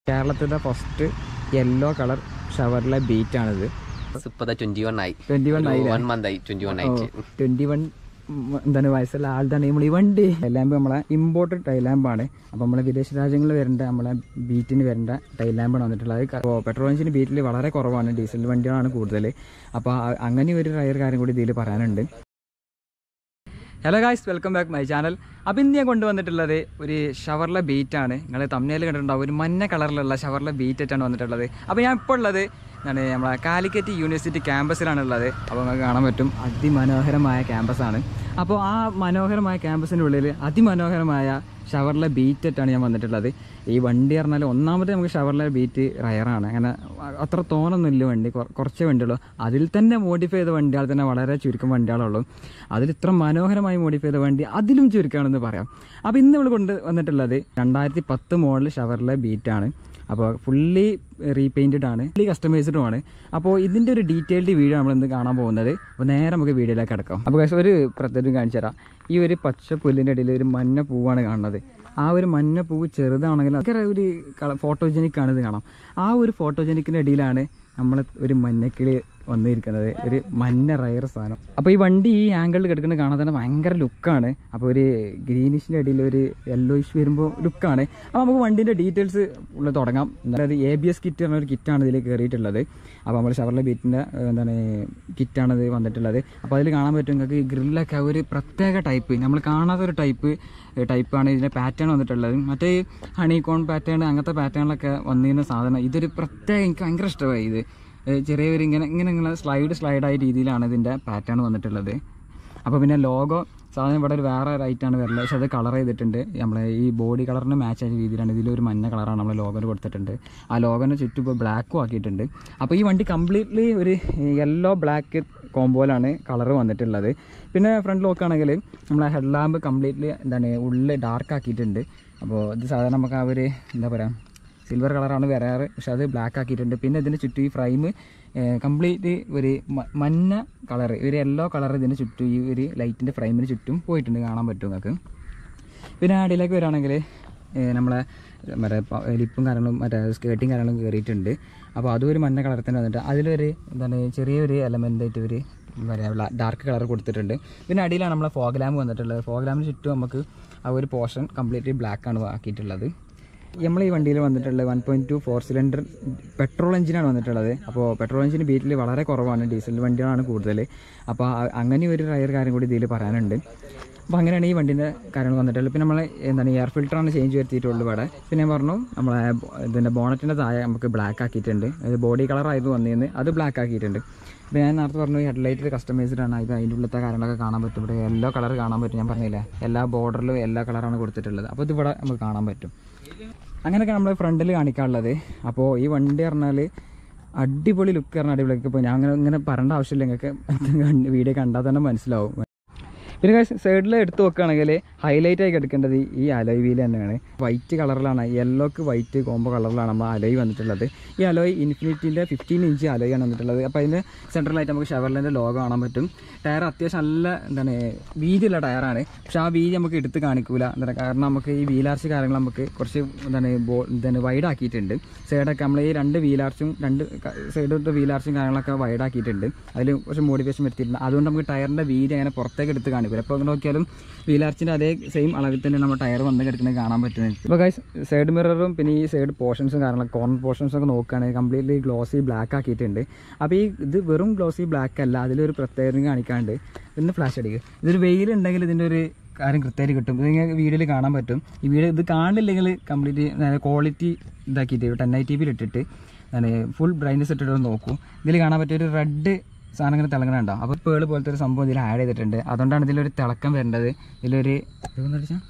കേരളത്തിലെ first yellow colour ഷവറിലെ ബീറ്റാണിത് ഇപ്പതാ ട്വന്റി വൺ ആയി ട്വന്റി വൺ ആയില്ലേ വൺ മന്ത് ആയി ട്വന്റി വൺ ആയിട്ട് ട്വന്റി വൺ എന്താണ് വയസ്സുള്ള ആൾതാണ് നമ്മൾ ഈ വണ്ടി ടൈലാമ്പ് നമ്മളെ ഇമ്പോർട്ടഡ് ടൈലാമ്പാണ് അപ്പോൾ നമ്മളെ വിദേശ രാജ്യങ്ങളിൽ വരേണ്ട നമ്മളെ ബീറ്റിന് വരേണ്ട ടൈലാമ്പാണ് വന്നിട്ടുള്ളത് അപ്പോൾ പെട്രോൾ എഞ്ചിന് ബീറ്റിൽ വളരെ കുറവാണ് ഡീസൽ വണ്ടികളാണ് കൂടുതൽ അപ്പോൾ ആ- അങ്ങനെ ഒരു റയർ കാര്യം കൂടി ഇതിൽ പറയാനുണ്ട് hello guys welcome back my channel അപ്പോൾ ഇന്ന് ഞാൻ കൊണ്ടുവന്നിട്ടുള്ളത് ഒരു ഷവർലെ ബീറ്റാണ് നിങ്ങൾ തമ്മിൽ കണ്ടിട്ടുണ്ടാവും ഒരു മഞ്ഞ കളറിലുള്ള ഷവർലെ ബീറ്റായിട്ടാണ് വന്നിട്ടുള്ളത് അപ്പോൾ ഞാൻ ഇപ്പോൾ ഉള്ളത് എന്താണ് നമ്മളെ കാലിക്കറ്റ് യൂണിവേഴ്സിറ്റി ക്യാമ്പസിലാണ് ഉള്ളത് അപ്പോൾ നിങ്ങൾക്ക് കാണാൻ പറ്റും അതിമനോഹരമായ ക്യാമ്പസാണ് അപ്പോൾ ആ മനോഹരമായ ക്യാമ്പസിൻ്റെ ഉള്ളിൽ അതിമനോഹരമായ ഷവർലെ ബീറ്റായിട്ടാണ് ഞാൻ വന്നിട്ടുള്ളത് ഈ വണ്ടി പറഞ്ഞാൽ ഒന്നാമത് നമുക്ക് ഷവർലെ ബീറ്റ് റയറാണ് അങ്ങനെ അത്ര തോന്നൊന്നുമില്ല വണ്ടി കുറ- കുറച്ചേ വണ്ടിയുള്ളൂ അതിൽ തന്നെ മോഡിഫൈ ചെയ്ത വണ്ടികൾ തന്നെ വളരെ ചുരുക്കം വണ്ടികളുള്ളൂ അതിൽ ഇത്ര മനോഹരമായി മോഡിഫൈ ചെയ്ത വണ്ടി അതിലും ചുരുക്കമാണെന്ന് പറയാം അപ്പോൾ ഇന്ന് നമ്മൾ കൊണ്ട് വന്നിട്ടുള്ളത് രണ്ടായിരത്തി പത്ത് മോഡൽ ഷവറിലെ ബീറ്റാണ് അപ്പോൾ ഫുള്ളി റീപെയിൻറ്റഡ് ആണ് ഫുള്ളി കസ്റ്റമൈസ്ഡും ആണ് അപ്പോൾ ഇതിൻ്റെ ഒരു ഡീറ്റെയിൽഡ് വീഡിയോ നമ്മൾ ഇന്ന് കാണാൻ പോകുന്നത് അപ്പോൾ നേരെ നമുക്ക് വീഡിയോയിലേക്ക് കിടക്കാം അപ്പോൾ guys, ഒരു പ്രത്യേകം കാണിച്ചു തരാം ഈ ഒരു പച്ച പുല്ലിൻ്റെ ഇടയിൽ ഒരു മഞ്ഞ പൂവാണ് കാണുന്നത് ആ ഒരു മഞ്ഞ പൂവ് ചെറുതാണെങ്കിൽ ഭയങ്കര ഒരു ഫോട്ടോജനിക് ആണ് ഇത് കാണാം ആ ഒരു ഫോട്ടോജനിക്കിൻ്റെ ഇടയിലാണ് നമ്മൾ ഒരു മഞ്ഞക്കിളി വന്നിരിക്കുന്നത് ഒരു മഞ്ഞ റയർ സാധനം അപ്പോൾ ഈ വണ്ടി ഈ ആംഗിളിൽ കിടക്കുന്നത് കാണാൻ തന്നെ ഭയങ്കര ലുക്കാണ് അപ്പോൾ ഒരു ഗ്രീനിഷിൻ്റെ ഇടയിൽ ഒരു യെല്ലോയിഷ് വരുമ്പോൾ ലുക്കാണ് അപ്പോൾ നമുക്ക് വണ്ടീൻ്റെ ഡീറ്റെയിൽസ് ഉള്ള തുടങ്ങാം അതായത് എ ബി എസ് കിറ്റ് പറഞ്ഞ ഒരു കിറ്റാണ് ഇതിൽ കയറിയിട്ടുള്ളത് അപ്പോൾ നമ്മൾ ഷവർലെ ബീറ്റിൻ്റെ എന്താണ് കിറ്റാണ് ഇത് വന്നിട്ടുള്ളത് അപ്പോൾ അതിൽ കാണാൻ പറ്റും നിങ്ങൾക്ക് ഈ ഗ്രില്ലൊക്കെ ഒരു പ്രത്യേക ടൈപ്പ് നമ്മൾ കാണാത്ത ഒരു ടൈപ്പ് ടൈപ്പാണ് ഇതിൻ്റെ പാറ്റേൺ വന്നിട്ടുള്ളത് മറ്റേ ഹണി കോൺ പാറ്റേൺ അങ്ങനത്തെ പാറ്റേണിലൊക്കെ വന്നിരുന്ന സാധനം ഇതൊരു പ്രത്യേക എനിക്ക് ഭയങ്കര ഇഷ്ടമായി ഇത് ഏഹ് ചെറിയൊരു ഇങ്ങനെ ഇങ്ങനെ ഇങ്ങനെ സ്ലൈഡ് സ്ലൈഡായ രീതിയിലാണ് ഇതിൻ്റെ പാറ്റേൺ വന്നിട്ടുള്ളത് അപ്പോൾ പിന്നെ ലോഗോ സാധനം ഇവിടെ ഒരു വേറെ ഒരു ഐറ്റാണ് വരുന്നത് പക്ഷെ അത് കളർ ചെയ്തിട്ടുണ്ട് നമ്മളെ ഈ ബോഡി കളറിന് മാച്ച് ആയ രീതിയിലാണ് ഇതിലൊരു മഞ്ഞ കളറാണ് നമ്മൾ ലോഗോന് കൊടുത്തിട്ടുണ്ട് ആ ലോഗോന് ചുറ്റും ഇപ്പോൾ ബ്ലാക്കും ആക്കിയിട്ടുണ്ട് അപ്പോൾ ഈ വണ്ടി കംപ്ലീറ്റ്ലി ഒരു യെല്ലോ ബ്ലാക്ക് കോമ്പോയിലാണ് കളർ വന്നിട്ടുള്ളത് പിന്നെ ഫ്രണ്ട് നോക്കുകയാണെങ്കിൽ നമ്മളെ ഹെഡ് ലാമ്പ് കംപ്ലീറ്റ്ലി എന്താണ് ഉള്ളിൽ ഡാർക്ക് ആക്കിയിട്ടുണ്ട് അപ്പോൾ ഇത് സാധാരണ നമുക്ക് ആ ഒരു എന്താ പറയുക സിൽവർ കളറാണ് വരാറ് പക്ഷെ അത് ബ്ലാക്ക് ആക്കിയിട്ടുണ്ട് പിന്നെ ഇതിന് ചുറ്റും ഈ ഫ്രെയിം കംപ്ലീറ്റ് ഒരു മ- മഞ്ഞ കളർ ഒരു യെല്ലോ കളർ ഇതിന് ചുറ്റും ഈ ഒരു ലൈറ്റിൻ്റെ ഫ്രെയിമിന് ചുറ്റും പോയിട്ടുണ്ട് കാണാൻ പറ്റും നിങ്ങൾക്ക് പിന്നെ അടിയിലേക്ക് വരികയാണെങ്കിൽ നമ്മളെ മറ്റേ പ- ലിപ്പും കാര്യങ്ങളും മറ്റേ സ്കേർട്ടും കാര്യങ്ങളും കയറിയിട്ടുണ്ട് അപ്പോൾ അതും ഒരു മഞ്ഞ കളർ തന്നെ വന്നിട്ട് അതിലൊരു എന്താണ് ചെറിയൊരു എലമെൻ്റ് ആയിട്ട് ഒരു എന്താ പറയുക ഡാർക്ക് കളർ കൊടുത്തിട്ടുണ്ട് പിന്നെ അടിയിലാണ് നമ്മളെ ഫോഗ് ലാമ്പ് വന്നിട്ടുള്ളത് ഫോഗ് ലാമ്പിന് ചുറ്റും നമുക്ക് ആ ഒരു പോർഷൻ കംപ്ലീറ്റ്ലി ബ്ലാക്ക് ആണ് ആക്കിയിട്ടുള്ളത് നമ്മൾ ഈ വണ്ടിയിൽ വന്നിട്ടുള്ളത് one point two four cylinder petrol എഞ്ചിനാണ് വന്നിട്ടുള്ളത് അപ്പോൾ പെട്രോൾ എഞ്ചിന് ബീറ്റിൽ വളരെ കുറവാണ് ഡീസൽ വണ്ടികളാണ് കൂടുതൽ അപ്പോൾ ആ- അങ്ങനെ ഒരു റയർ കാര്യം കൂടി ഇതിൽ പറയാനുണ്ട് അപ്പോൾ അങ്ങനെയാണ് ഈ വണ്ടീൻ്റെ കാര്യങ്ങൾ വന്നിട്ടുള്ളത് പിന്നെ നമ്മൾ എന്താണ് എയർ ഫിൽറ്ററാണ് ചേഞ്ച് വരുത്തിയിട്ടുള്ളൂ ഇവിടെ പിന്നെ ഞാൻ പറഞ്ഞു നമ്മളെ ബോ- ഇതിൻ്റെ ബോണറ്റിൻ്റെ താഴെ നമുക്ക് ബ്ലാക്ക് ആക്കിയിട്ടുണ്ട് അത് ബോഡി കളർ ആയത് വന്നിരുന്ന് അത് ബ്ലാക്ക് ആക്കിയിട്ടുണ്ട് ഇപ്പോൾ ഞാൻ നേരത്തെ പറഞ്ഞു ഹെഡ്ലൈറ്റിൽ കസ്റ്റമൈസ്ഡ് ആണ് ഇത് അതിൻ്റെ ഉള്ളത്തെ കാര്യങ്ങളൊക്കെ കാണാൻ പറ്റും ഇവിടെ യെല്ലോ കളർ കാണാൻ പറ്റും ഞാൻ പറഞ്ഞില്ലേ എല്ലാ ബോർഡറിലും എല്ലാ കളറാണ് കൊടുത്തിട്ടുള്ളത് അപ്പോൾ ഇത് ഇവിടെ നമുക്ക് കാണാൻ പറ്റും അങ്ങനെയൊക്കെ നമ്മൾ ഫ്രണ്ടിൽ കാണിക്കാനുള്ളത് അപ്പോൾ ഈ വണ്ടി പറഞ്ഞാൽ അടിപൊളി ലുക്ക് പറഞ്ഞാൽ അടിപൊളി ഇപ്പോൾ ഞാൻ അങ്ങനെ ഇങ്ങനെ പറയേണ്ട ആവശ്യമില്ല നിങ്ങൾക്ക് വീഡിയോ കണ്ടാൽ തന്നെ മനസ്സിലാവും പിന്നെ സൈഡിൽ എടുത്ത് നോക്കുകയാണെങ്കിൽ ഹൈലൈറ്റ് ആയി എടുക്കേണ്ടത് ഈ അലോയ് വീൽ തന്നെയാണ് വൈറ്റ് കളറിലാണ് യെല്ലോക്ക് വൈറ്റ് കോംബോ കളറിലാണ് നമ്മൾ അലോയ് വന്നിട്ടുള്ളത് ഈ അലോയ് ഇൻഫിനിറ്റിൻ്റെ ഫിഫ്റ്റീൻ ഇഞ്ച് അലോയ് ആണ് വന്നിട്ടുള്ളത് അപ്പോൾ അതിന് സെൻട്രലായിട്ട് നമുക്ക് ഷെവർലിൻ്റെ ലോഗോ കാണാൻ പറ്റും ടയർ അത്യാവശ്യം നല്ല എന്താണ് വീതിയുള്ള ടയറാണ് പക്ഷെ ആ വീതി നമുക്ക് എടുത്ത് കാണിക്കൂല എന്താണ് കാരണം നമുക്ക് ഈ വീലാർച്ച് കാര്യങ്ങൾ നമുക്ക് കുറച്ച് എന്താണ് ബോ എന്താണ് വൈഡ് ആക്കിയിട്ടുണ്ട് സൈഡൊക്കെ നമ്മൾ ഈ രണ്ട് വീലാർച്ചും രണ്ട് സൈഡിലത്തെ വീലാർച്ചും കാര്യങ്ങളൊക്കെ വൈഡ് ആക്കിയിട്ടുണ്ട് അതിൽ കുറച്ച് മോഡിഫിക്കേഷൻ വരുത്തിയിട്ടുണ്ട് അതുകൊണ്ട് നമുക്ക് ടയറിൻ്റെ വീതി അങ്ങനെ പുറത്തേക്ക് എടുത്ത് കാണിക്കില്ല അപ്പോൾ നോക്കിയാലും വീലാർച്ചിൻ്റെ അതേ സെയിം അളവിൽ തന്നെ നമ്മൾ ടയർ വന്ന് കിടക്കുന്നത് കാണാൻ പറ്റും ഇപ്പോൾ ഗൈസ് സൈഡ് മിററും പിന്നെ ഈ സൈഡ് പോർഷൻസും കാര്യങ്ങളൊക്കെ കോർണർ പോർഷൻസ് ഒക്കെ നോക്കുകയാണെങ്കിൽ കംപ്ലീറ്റ്ലി ഗ്ലോസി ബ്ലാക്ക് ആക്കിയിട്ടുണ്ട് അപ്പോൾ ഈ ഇത് വെറും ഗ്ലോസി ബ്ലാക്ക് അല്ല അതിലൊരു പ്രത്യേകത കാണിക്കാണ്ട് ഇന്ന് ഫ്ലാഷ് അടിക്കുക ഇതൊരു വെയിലുണ്ടെങ്കിൽ ഇതിൻ്റെ ഒരു കാര്യം കൃത്യമായിട്ട് കിട്ടും ഇത് നിങ്ങൾക്ക് വീഡിയോയിൽ കാണാൻ പറ്റും ഈ വീഡിയോ ഇത് കാണില്ലെങ്കിൽ കംപ്ലീറ്റ് ക്വാളിറ്റി ഇതാക്കിയിട്ട് ടെൻ ഐ ടി പിയിൽ ഇട്ടിട്ട് ഞാൻ ഫുൾ ബ്രൈറ്റ്നസ് ഇട്ടിട്ട് നോക്കൂ ഇതിൽ കാണാൻ പറ്റിയ ഒരു റെഡ് സാധനം ഇങ്ങനെ തിളങ്ങണുണ്ടോ അപ്പോൾ പേള് പോലത്തെ ഒരു സംഭവം ഇതിൽ ആഡ് ചെയ്തിട്ടുണ്ട് അതുകൊണ്ടാണ് ഇതിലൊരു തിളക്കം വരേണ്ടത് ഇതിലൊരു ഇതെന്ന് വെച്ചാൽ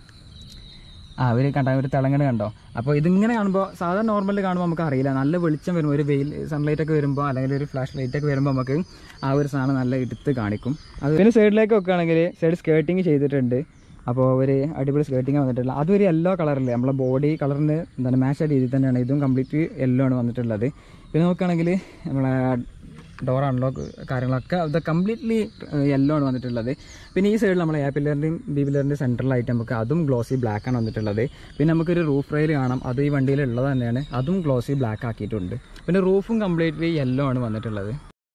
ആ ഒരു കണ്ട ഒരു തിളങ്ങണ കണ്ടോ അപ്പോൾ ഇതിങ്ങനെ കാണുമ്പോൾ സാധാരണ നോർമലിൽ കാണുമ്പോൾ നമുക്ക് അറിയില്ല നല്ല വെളിച്ചം വരുമ്പോൾ ഒരു വെയിൽ സൺലൈറ്റ് ഒക്കെ വരുമ്പോൾ അല്ലെങ്കിൽ ഒരു ഫ്ലാഷ് ലൈറ്റ് ഒക്കെ വരുമ്പോൾ നമുക്ക് ആ ഒരു സാധനം നല്ല എടുത്ത് കാണിക്കും അത് പിന്നെ സൈഡിലേക്ക് വെക്കുകയാണെങ്കിൽ സൈഡ് സ്കേർട്ടിങ് ചെയ്തിട്ടുണ്ട് അപ്പോൾ ഒരു അടിപൊളി സ്കേർട്ടിങ് വന്നിട്ടുള്ളത് അതും ഒരു യെല്ലോ കളറിൽ നമ്മളെ ബോഡി കളറിന് എന്താണ് മാച്ച് രീതിയിൽ തന്നെയാണ് ഇതും കംപ്ലീറ്റ് യെല്ലോ ആണ് വന്നിട്ടുള്ളത് പിന്നെ നോക്കുകയാണെങ്കിൽ നമ്മളെ ഡോർ അൺലോക്ക് കാര്യങ്ങളൊക്കെ ഇത് കംപ്ലീറ്റ്ലി യെല്ലോ ആണ് വന്നിട്ടുള്ളത് പിന്നെ ഈ സൈഡിൽ നമ്മൾ എ പില്ലറിൻ്റെയും ബി പില്ലറിൻ്റെയും സെൻറ്ററിലായിട്ട് നമുക്ക് അതും ഗ്ലോസി ബ്ലാക്ക് ആണ് വന്നിട്ടുള്ളത് പിന്നെ നമുക്കൊരു റൂഫ് റെയിൽ കാണാം അത് ഈ വണ്ടിയിൽ ഉള്ളത് തന്നെയാണ് അതും ഗ്ലോസി ബ്ലാക്ക് ആക്കിയിട്ടുണ്ട് പിന്നെ റൂഫും കംപ്ലീറ്റ്ലി യെല്ലോ ആണ് വന്നിട്ടുള്ളത്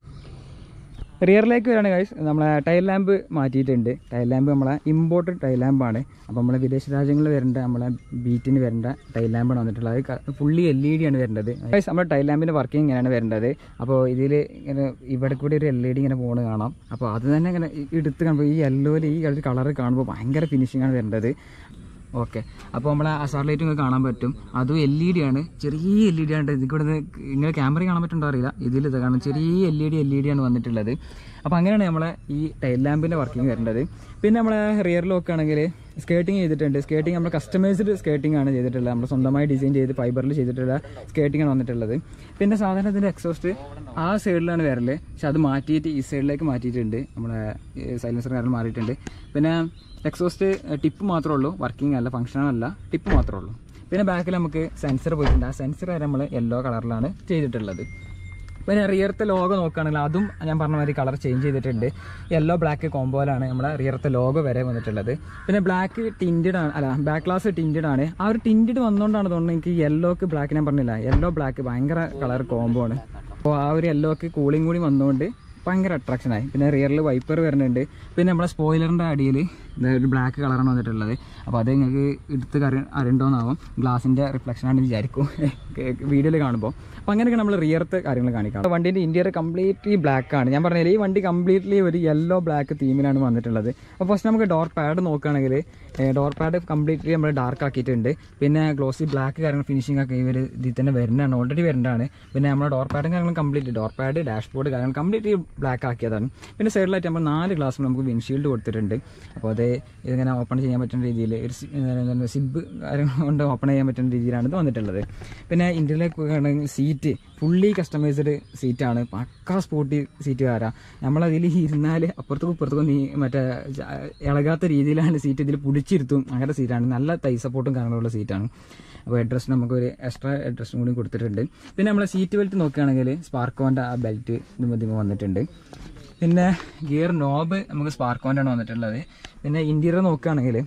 റിയറിലേക്ക് വരികയാണ് ഗൈസ് നമ്മളെ ടൈൽ ലാമ്പ് മാറ്റിയിട്ടുണ്ട് ടൈൽ ലാമ്പ് നമ്മളെ ഇമ്പോർട്ടഡ് ടൈൽ ലാമ്പാണ് അപ്പോൾ നമ്മളെ വിദേശ രാജ്യങ്ങളിൽ വരേണ്ട നമ്മളെ ബീറ്റിന് വരേണ്ട ടൈൽ ലാമ്പാണ് വന്നിട്ടുള്ളത് അത് ഫുള്ളി എൽ ഇ ഡി ആണ് വരേണ്ടത് ഗൈസ് നമ്മുടെ ടൈൽ ലാമ്പിൻ്റെ വർക്കിംഗ് ഇങ്ങനെയാണ് വരേണ്ടത് അപ്പോൾ ഇതിൽ ഇങ്ങനെ ഇവിടെ കൂടി ഒരു എൽ ഇ ഡി ഇങ്ങനെ പോണ് കാണാം അപ്പോൾ അത് തന്നെ ഇങ്ങനെ എടുത്ത് കാണുമ്പോൾ ഈ യെല്ലോയിൽ ഈ കളർ കാണുമ്പോൾ ഭയങ്കര ഫിനിഷിംഗ് ആണ് വരേണ്ടത് ഓക്കെ അപ്പോൾ നമ്മളെ അസാർ ലൈറ്റ് നിങ്ങൾക്ക് കാണാൻ പറ്റും അതും എൽ ഇ ഡി ആണ് ചെറിയ എൽ ഇ ഡി ആണ് ഇതിൽ കൂടെ ഇങ്ങനെ ക്യാമറ കാണാൻ പറ്റുണ്ടോ അറിയില്ല ഇതിൽ ഇത് കാണാം ചെറിയ L E D L E D ആണ് വന്നിട്ടുള്ളത് അപ്പോൾ അങ്ങനെയാണ് നമ്മളെ ഈ ടൈൽ ലാമ്പിൻ്റെ വർക്കിംഗ് വരേണ്ടത് പിന്നെ നമ്മളെ റിയർ നോക്കുകയാണെങ്കിൽ സ്കേട്ടിങ് ചെയ്തിട്ടുണ്ട് സ്കേട്ടിങ് നമ്മൾ കസ്റ്റമൈസ്ഡ് സ്കേട്ടിംഗ് ആണ് ചെയ്തിട്ടുള്ളത് നമ്മൾ സ്വന്തമായി ഡിസൈൻ ചെയ്ത് ഫൈബറിൽ ചെയ്തിട്ടുള്ള സ്കേട്ടിംഗ് ആണ് വന്നിട്ടുള്ളത് പിന്നെ സാധാരണ ഇതിൻ്റെ എക്സോസ്റ്റ് ആ സൈഡിലാണ് വരല് പക്ഷെ അത് മാറ്റിയിട്ട് ഈ സൈഡിലേക്ക് മാറ്റിയിട്ടുണ്ട് നമ്മുടെ സൈലൻസർ കാരണം മാറിയിട്ടുണ്ട് പിന്നെ എക്സോസ്റ്റ് ടിപ്പ് മാത്രമേ ഉള്ളൂ വർക്കിംഗ് അല്ല ഫങ്ഷണൽ അല്ല ടിപ്പ് മാത്രമേ ഉള്ളൂ പിന്നെ ബാക്കിൽ നമുക്ക് സെൻസർ പോയിട്ടുണ്ട് ആ സെൻസർ വരെ നമ്മൾ യെല്ലോ കളറിലാണ് ചെയ്തിട്ടുള്ളത് പിന്നെ റിയർത്തെ ലോഗോ നോക്കുകയാണെങ്കിൽ അതും ഞാൻ പറഞ്ഞ മാതിരി കളർ ചേഞ്ച് ചെയ്തിട്ടുണ്ട് യെല്ലോ ബ്ലാക്ക് കോമ്പോയിലാണ് നമ്മുടെ റിയർത്തെ ലോഗോ വരെ വന്നിട്ടുള്ളത് പിന്നെ ബ്ലാക്ക് ടിൻറ്റഡ് ആണ് അല്ല ബാക്ക് ഗ്ലാസ് ടിൻറ്റഡ് ആണ് ആ ഒരു ടിൻറ്റഡ് വന്നുകൊണ്ടാണ് തോന്നുന്നത് എനിക്ക് യെല്ലോക്ക് ബ്ലാക്ക് ഞാൻ പറഞ്ഞില്ല യെല്ലോ ബ്ലാക്ക് ഭയങ്കര കളർ കോംബോ ആണ് അപ്പോൾ ആ ഒരു യെല്ലോക്ക് കൂളിംഗ് കൂടി വന്നുകൊണ്ട് ഭയങ്കര അട്രാക്ഷനായി പിന്നെ റിയറിൽ വൈപ്പർ വരുന്നുണ്ട് പിന്നെ നമ്മളെ സ്പോയിലറിൻ്റെ അടിയിൽ ഒരു ബ്ലാക്ക് കളറാണ് വന്നിട്ടുള്ളത് അപ്പോൾ അത് നിങ്ങൾക്ക് എടുത്ത് കറി അറിയണ്ടോന്നാവും ഗ്ലാസിൻ്റെ റിഫ്ലക്ഷനാണ് വിചാരിക്കും വീഡിയോയിൽ കാണുമ്പോൾ അപ്പോൾ അങ്ങനെയൊക്കെ നമ്മൾ റിയർത്തെ കാര്യങ്ങൾ കാണിക്കാം വണ്ടീൻ്റെ ഇൻറ്റീരിയർ കംപ്ലീറ്റ്ലി ബ്ലാക്ക് ആണ് ഞാൻ പറഞ്ഞില്ല ഈ വണ്ടി കംപ്ലീറ്റ്ലി ഒരു യെല്ലോ ബ്ലാക്ക് തീമിലാണ് വന്നിട്ടുള്ളത് അപ്പോൾ ഫസ്റ്റ് നമുക്ക് ഡോർ പാഡ് നോക്കുകയാണെങ്കിൽ ഡോർ പാഡ് കംപ്ലീറ്റ്ലി നമ്മൾ ഡാർക്ക് ആക്കിയിട്ടുണ്ട് പിന്നെ ഗ്ലോസി ബ്ലാക്ക് കാര്യങ്ങൾ ഫിനിഷിംഗ് ഒക്കെ ഇവർ ഇതിൽ തന്നെ വരുന്നതാണ് ഓൾറെഡി വരുന്നതാണ് പിന്നെ നമ്മുടെ ഡോർ പാഡും കാര്യങ്ങളും കംപ്ലീറ്റ് ഡോർ പാഡ് ഡാഷ്ബോർഡ് കാര്യങ്ങൾ കംപ്ലീറ്റ്ലി ബ്ലാക്ക് ആക്കിയതാണ് പിന്നെ സൈഡിലായിട്ട് നമ്മൾ നാല് ഗ്ലാസ് നമുക്ക് വിൻഷീൽഡ് കൊടുത്തിട്ടുണ്ട് അപ്പോൾ അത് ഇതിങ്ങനെ ഓപ്പൺ ചെയ്യാൻ പറ്റുന്ന രീതിയിൽ ഒരു സിബ് കാര്യങ്ങൾ കൊണ്ട് ഓപ്പൺ ചെയ്യാൻ പറ്റുന്ന രീതിയിലാണ് ഇത് വന്നിട്ടുള്ളത് പിന്നെ ഇന്ത്യയിലേക്ക് ആണെങ്കിൽ സീറ്റ് ഫുള്ളി കസ്റ്റമൈസ്ഡ് സീറ്റാണ് പക്കാ സ്പോട്ടി സീറ്റ് കാരാ നമ്മളതിൽ ഇരുന്നാൽ അപ്പുറത്തേക്കും ഇപ്പുറത്തേക്കും നീ മറ്റേ ജ- ഇളകാത്ത രീതിയിലാണ് സീറ്റ് ഇതിൽ പിടിച്ചിരുത്തും അങ്ങനത്തെ സീറ്റാണ് നല്ല തൈ സപ്പോർട്ടും കാര്യങ്ങളുള്ള സീറ്റാണ് അപ്പോൾ അഡ്രസ്സിന് നമുക്ക് ഒരു എക്സ്ട്രാ അഡ്രസ്സും കൂടി കൊടുത്തിട്ടുണ്ട് പിന്നെ നമ്മളെ സീറ്റ് ബെൽറ്റ് നോക്കുകയാണെങ്കിൽ സ്പാർക്കോൻ്റെ ആ ബെൽറ്റ് ഇതിമ വന്നിട്ടുണ്ട് പിന്നെ ഗിയർ നോബ് നമുക്ക് സ്പാർക്കോൻ്റെ ആണ് വന്നിട്ടുള്ളത് പിന്നെ ഇൻറ്റീരിയർ നോക്കുകയാണെങ്കിൽ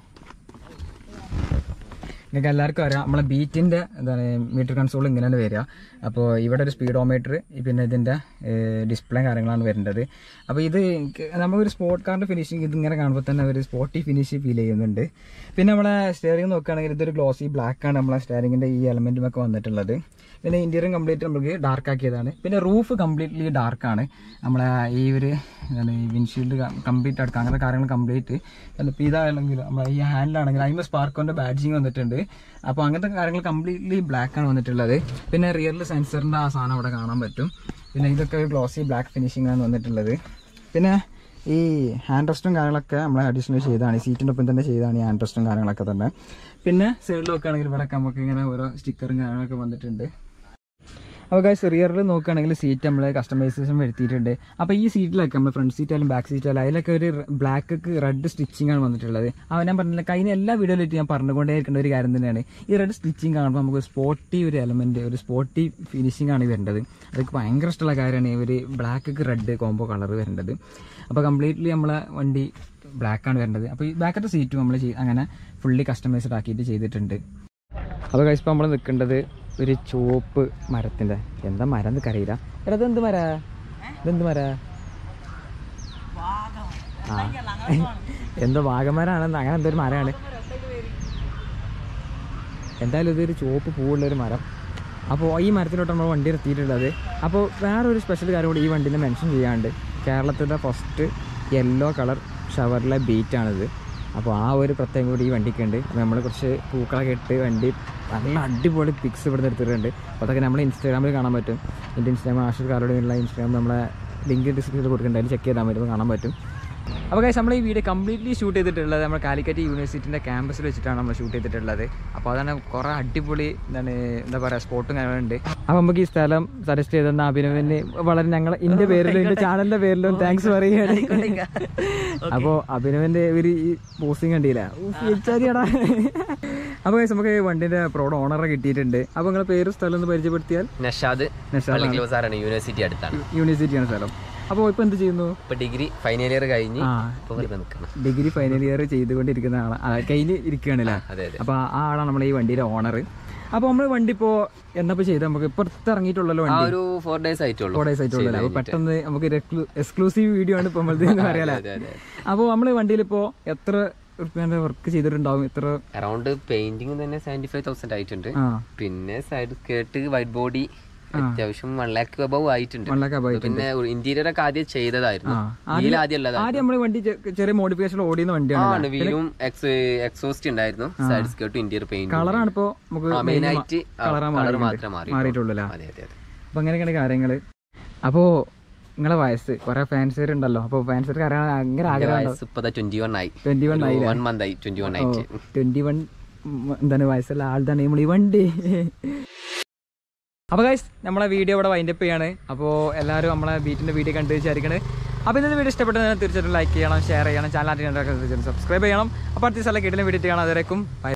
നിങ്ങൾക്ക് എല്ലാവർക്കും അറിയാം നമ്മളെ ബീറ്റിൻ്റെ എന്താണ് മീറ്റർ കൺസോൾ ഇങ്ങനെയാണ് വരിക അപ്പോൾ ഇവിടെ ഒരു സ്പീഡോമീറ്റർ പിന്നെ ഇതിൻ്റെ ഡിസ്പ്ലേ കാര്യങ്ങളാണ് വരേണ്ടത് അപ്പോൾ ഇത് എനിക്ക് നമുക്കൊരു സ്പോർട്ട് കാറിൻ്റെ ഫിനിഷിങ് ഇതിങ്ങനെ കാണുമ്പോൾ തന്നെ ഒരു സ്പോർട്ടി ഫിനിഷ് ഫീൽ ചെയ്യുന്നുണ്ട് പിന്നെ നമ്മളെ സ്റ്റിയറിംഗ് നോക്കുകയാണെങ്കിൽ ഇതൊരു ഗ്ലോസി ബ്ലാക്ക് ആണ് നമ്മളെ സ്റ്റിയറിംഗിൻ്റെ ഈ എലമെൻറ്റും ഒക്കെ വന്നിട്ടുള്ളത് പിന്നെ ഇൻറ്റീരിയർ കംപ്ലീറ്റ് നമുക്ക് ഡാർക്ക് ആക്കിയതാണ് പിന്നെ റൂഫ് കംപ്ലീറ്റ്ലി ഡാർക്കാണ് നമ്മളെ ഈ ഒരു എന്താണ് ഈ വിൻഷീൽഡ് കംപ്ലീറ്റ് അടക്കം അങ്ങനത്തെ കാര്യങ്ങൾ കംപ്ലീറ്റ് ഇപ്പോൾ ഇതാണെങ്കിൽ നമ്മളെ ഈ ഹാൻഡിലാണെങ്കിൽ അതിന് സ്പാർക്കോൻ്റെ ബാഡ്ജിങ് വന്നിട്ടുണ്ട് അപ്പോൾ അങ്ങനത്തെ കാര്യങ്ങൾ കംപ്ലീറ്റ്ലി ബ്ലാക്ക് ആണ് വന്നിട്ടുള്ളത് പിന്നെ റിയറിൽ സെൻസറിൻ്റെ ആ സാധനം അവിടെ കാണാൻ പറ്റും പിന്നെ ഇതൊക്കെ ഒരു ഗ്ലോസി ബ്ലാക്ക് ഫിനിഷിംഗ് ആണ് വന്നിട്ടുള്ളത് പിന്നെ ഈ ഹാൻഡ് റെസ്റ്റും കാര്യങ്ങളൊക്കെ നമ്മൾ അഡീഷണൽ ചെയ്താണ് ഈ സീറ്റിൻ്റെ ഒപ്പം തന്നെ ചെയ്താണ് ഈ ഹാൻഡ് റെസ്റ്റും കാര്യങ്ങളൊക്കെ തന്നെ പിന്നെ സൈഡിൽ നോക്കുകയാണെങ്കിൽ ഇവിടെ നമുക്ക് ഇങ്ങനെ ഓരോ സ്റ്റിക്കറും കാര്യങ്ങളൊക്കെ വന്നിട്ടുണ്ട് അപ്പോൾ ഗൈസ് റിയറിൽ നോക്കുകയാണെങ്കിൽ സീറ്റ് നമ്മൾ കസ്റ്റമൈസേഷൻ വരുത്തിയിട്ടുണ്ട് അപ്പോൾ ഈ സീറ്റിലൊക്കെ നമ്മൾ ഫ്രണ്ട് സീറ്റ് ആയാലും ബാക്ക് സീറ്റ് ആയാലും അതിലൊക്കെ ഒരു ബ്ലാക്ക് റെഡ് സ്റ്റിച്ചിങ് ആണ് വന്നിട്ടുള്ളത് അപ്പോൾ ഞാൻ പറഞ്ഞില്ല കഴിഞ്ഞ എല്ലാ വീഡിയോയിലായിട്ട് ഞാൻ പറഞ്ഞുകൊണ്ടേ ഇരിക്കേണ്ട ഒരു കാര്യം തന്നെയാണ് ഈ റെഡ് സ്റ്റിച്ചിങ് കാണുമ്പോൾ നമുക്ക് സ്പോർട്ടി ഒരു എലമെൻറ്റ് ഒരു സ്പോർട്ടി ഫിനിഷിംഗ് ആണ് വരേണ്ടത് അതൊക്കെ ഭയങ്കര ഇഷ്ടമുള്ള കാര്യമാണ് ഈ ഒരു ബ്ലാക്ക് റെഡ് കോംബോ കളർ വരേണ്ടത് അപ്പോൾ കംപ്ലീറ്റ്ലി നമ്മളെ വണ്ടി ബ്ലാക്ക് ആണ് വരേണ്ടത് അപ്പോൾ ഈ ബാക്കത്തെ സീറ്റും നമ്മൾ അങ്ങനെ ഫുള്ളി കസ്റ്റമൈസ്ഡ് ആക്കിയിട്ട് ചെയ്തിട്ടുണ്ട് അപ്പോൾ കഴിച്ച് നമ്മൾ നിൽക്കേണ്ടത് ഒരു ചുവപ്പ് മരത്തിൻ്റെ എന്താ മരം എന്നൊക്കെ അറിയില്ല എടാ ഇതെന്ത് മര ഇതെന്ത് മര ആ എന്തോ വാഗമരാണെന്ന് അങ്ങനെ എന്തോ ഒരു മരമാണ് എന്തായാലും ഇതൊരു ചുവപ്പ് പൂവുള്ളൊരു മരം അപ്പോൾ ഈ മരത്തിലോട്ട് നമ്മൾ വണ്ടി എത്തിയിട്ടുള്ളത് അപ്പോൾ വേറൊരു സ്പെഷ്യൽ കാര്യം കൂടി ഈ വണ്ടീനെ മെൻഷൻ ചെയ്യാണ്ട് കേരളത്തിൻ്റെ ഫസ്റ്റ് യെല്ലോ കളർ ഷവറിലെ ബീറ്റാണിത് അപ്പോൾ ആ ഒരു പ്രത്യേകം കൂടി ഈ വണ്ടിക്ക് ഉണ്ട് അപ്പോൾ നമ്മൾ കുറച്ച് പൂക്കളൊക്കെ ഇട്ട് വണ്ടി നല്ല അടിപൊളി പിക്സ് ഇവിടെ എടുത്തിട്ടുണ്ട് അപ്പോൾ അതൊക്കെ നമ്മൾ ഇൻസ്റ്റാഗ്രാമിൽ കാണാൻ പറ്റും എൻ്റെ ഇൻസ്റ്റാഗ്രാം ആഷിർ കാരോടെയുള്ള ഇൻസ്റ്റാഗ്രാം നമ്മളെ ലിങ്ക് ഡിസ്ക്രിപ്ഷനിൽ കൊടുക്കുന്നുണ്ട് അതിൽ ചെക്ക് ചെയ്താൽ മതി അപ്പോൾ കാണാൻ പറ്റും അപ്പോൾ guys നമ്മൾ ഈ വീഡിയോ കംപ്ലീറ്റ്ലി ഷൂട്ട് ചെയ്തിട്ടുള്ളത് നമ്മൾ കാലിക്കറ്റ് യൂണിവേഴ്സിറ്റിൻ്റെ ക്യാമ്പസിൽ വെച്ചിട്ടാണ് നമ്മൾ ഷൂട്ട് ചെയ്തിട്ടുള്ളത് അപ്പോൾ അതാണ് കുറേ അടിപൊളി എന്താണ് എന്താ പറയുക സ്പോട്ടും കാര്യങ്ങളുണ്ട് അപ്പോൾ നമുക്ക് ഈ സ്ഥലം സജസ്റ്റ് ചെയ്തെന്ന അഭിനവിന് വളരെ ഞങ്ങൾ എൻ്റെ പേരിലും എൻ്റെ ചാനലിൻ്റെ പേരിലും താങ്ക്സ് പറയുകയാണ് അപ്പോൾ അഭിനവിൻ്റെ ഒരു ഈ പോസ്റ്റിംഗ് കണ്ടില്ല ഉച്ചാരിയടാ അപ്പോൾ guys നമുക്ക് വണ്ടിൻ്റെ പ്രോഡ് ഓണറെ കിട്ടിയിട്ടുണ്ട് അപ്പോൾ നിങ്ങളെ പേര് സ്ഥലം ഒന്ന് പരിചയപ്പെടുത്തിയാൽ നഷാദ് നഷാദ് പള്ളിക്കൽ ബസാറാണ് യൂണിവേഴ്സിറ്റി അടുത്താണ് യൂണിവേഴ്സിറ്റിയാണ് സ്ഥലം അപ്പോൾ ഇപ്പോൾ എന്ത് ചെയ്യുന്നു ഇപ്പൊ ഡിഗ്രി ഫൈനൽ ഇയർ കഴിഞ്ഞ് ആ ഇപ്പൊ വെറുതെ നിൽക്കണം ഡിഗ്രി ഫൈനൽ ഇയർ ചെയ്തുകൊണ്ടിരിക്കുന്ന ആളാണ് കയ്യിൽ ഇരിക്കുകയാണല്ലേ അതെ അതെ അപ്പോൾ ആ ആളാണ് നമ്മുടെ ഈ വണ്ടിയുടെ ഓണർ അപ്പോൾ നമ്മൾ വണ്ടി ഇപ്പോൾ എന്നപ്പോൾ ചെയ്ത് നമുക്ക് ഇപ്പുറത്ത് ഇറങ്ങിയിട്ടുള്ളല്ലോ ആ വണ്ടി ഒരു ഫോർ ഡേയ്സ് ആയിട്ടുള്ളൂ ഫോർ ഡേയ്സ് ആയിട്ടുള്ളല്ലോ അപ്പോൾ പെട്ടെന്ന് നമുക്ക് എക്സ്ക്ലൂസീവ് വീഡിയോ ആണ് ഇപ്പോൾ നമ്മളത് അറിയാലേ അതെ അതെ അപ്പോൾ നമ്മൾ വണ്ടിയിൽ ഇപ്പോൾ എത്ര റുപ്യേൻ്റെ വർക്ക് ചെയ്തിട്ടുണ്ടാവും എത്ര അറൗണ്ട് പെയിന്റിംഗ് തന്നെ സെവന്റി ഫൈവ് തൗസൻഡ് ആയിട്ടുണ്ട് ആ പിന്നെ സൈഡ് സ്കേർട്ട് വൈറ്റ് ബോഡി അത്യാവശ്യം വൺ ലാക്ക് അബവ് ആയിട്ടുണ്ട് വൺ ലാക്ക് അബായി പിന്നെ ഇന്റീരിയർ ഒക്കെ ആദ്യം ചെയ്തതായിരുന്നു ആ വീൽ ആദ്യം ഉള്ളതാണ് ആദ്യം നമ്മൾ വണ്ടി ചെ- ചെറിയ മോഡിഫിക്കേഷൻ ഓടിയുന്ന വണ്ടിയാണ് ആണ് വീലും എക്സ് എക്സോസ്റ്റ് ഉണ്ടായിരുന്നു സൈഡ് സ്കേർട്ടും ഇന്റീരിയർ പെയിന്റ് കളറാണ് ഇപ്പോൾ നമുക്ക് മെയിൻ ആയിട്ട് കളറാ കളർ മാറിയിട്ടുണ്ട്. മാത്രമേ മാറി മാറിയിട്ടുള്ളൂ അല്ലേ അതെ അതെ അതെ അപ്പം അങ്ങനെയൊക്കെയാണ് കാര്യങ്ങൾ അപ്പോൾ നിങ്ങളെ വയസ്സ് കുറേ ഫാൻസുകാർ ഉണ്ടല്ലോ അപ്പോൾ ഫാൻസുകാർക്ക് അറിയാൻ അങ്ങനെ ആഗ്രഹം വയസ്സ് ഇപ്പൊ ട്വന്റി വൺ ആയി ട്വന്റി വൺ ആയി വൺ മന്ത് ആയി ട്വന്റി വൺ ആയിട്ട് ട്വന്റി വൺ എന്താണ് വയസ്സുള്ള ആൾതാണ് നമ്മൾ ഈ വണ്ടി അപ്പോൾ ഗൈസ് നമ്മളെ വീഡിയോ ഇവിടെ വൈൻഡപ്പ് ചെയ്യാണ് അപ്പോൾ എല്ലാവരും നമ്മളെ ബീറ്റിൻ്റെ വീഡിയോ കണ്ടു വിചാരിക്കണേ അപ്പോൾ ഇന്നത്തെ വീഡിയോ ഇഷ്ടപ്പെട്ടത് തീർച്ചയായിട്ടും ലൈക്ക് ചെയ്യണം ഷെയർ ചെയ്യണം ചാനൽ തീർച്ചയായിട്ടും സബ്സ്ക്രൈബ് ചെയ്യണം അപ്പോൾ അടുത്ത സ്ഥലം കിട്ടുന്ന വീഡിയോ ചെയ്യണം അതുവരെക്കും